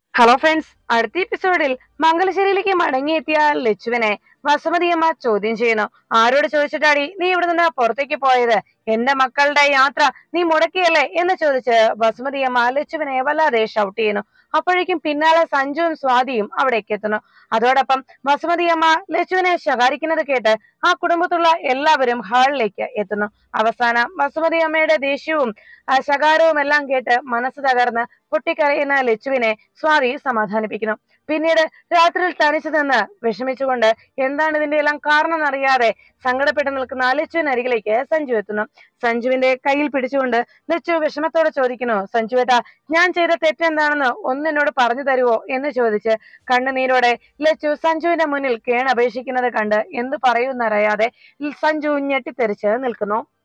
hello friends അടുത്ത എപ്പിസോഡിൽ മംഗലശ്ശേരിയിലേക്ക് മടങ്ങിയെത്തിയ ലച്ചുവിനെ വസുമതിയമ്മ ചോദ്യം ചെയ്യുന്നു ആരോട് ചോദിച്ചിട്ടാടി നീ ഇവിടെ നിന്ന് പുറത്തേക്ക് പോയത് എന്റെ മക്കളുടെ യാത്ര നീ മുടക്കിയല്ലേ എന്ന് ചോദിച്ച് വസുമതിയമ്മ ലച്ചുവിനെ വല്ലാതെ ഷൗട്ട് ചെയ്യുന്നു അപ്പോഴേക്കും പിന്നാലെ സഞ്ജുവും സ്വാതിയും അവിടേക്ക് എത്തുന്നു അതോടൊപ്പം വസുമതിയമ്മ ലച്ചുവിനെ ശകാരിക്കുന്നത് കേട്ട് ആ കുടുംബത്തുള്ള എല്ലാവരും ഹാളിലേക്ക് എത്തുന്നു അവസാനം വസുമതിയമ്മയുടെ ദേഷ്യവും ആ ശകാരവും എല്ലാം കേട്ട് മനസ്സ് തകർന്ന് പൊട്ടിക്കരയുന്ന ലച്ചുവിനെ സ്വാതി സമാധാനിപ്പിക്കുന്നു പിന്നീട് രാത്രിയിൽ തനിച്ചു നിന്ന് വിഷമിച്ചുകൊണ്ട് എന്താണ് ഇതിന്റെ എല്ലാം കാരണം എന്നറിയാതെ സങ്കടപ്പെട്ട് നിൽക്കുന്ന ലച്ചുവിനരികിലേക്ക് സഞ്ജു എത്തുന്നു സഞ്ജുവിന്റെ കയ്യിൽ പിടിച്ചുകൊണ്ട് ലച്ചു വിഷമത്തോടെ ചോദിക്കുന്നു സഞ്ജുവേട്ടാ ഞാൻ ചെയ്ത തെറ്റെന്താണെന്ന് ഒന്ന് എന്നോട് പറഞ്ഞു തരുവോ എന്ന് ചോദിച്ച് കണ്ണുനീരോടെ ലച്ചു സഞ്ജുവിന്റെ മുന്നിൽ കേണപേക്ഷിക്കുന്നത് കണ്ട് എന്ത് പറയുമെന്നറിയാതെ സഞ്ജു ഞെട്ടിത്തെറിച്ച് നിൽക്കുന്നു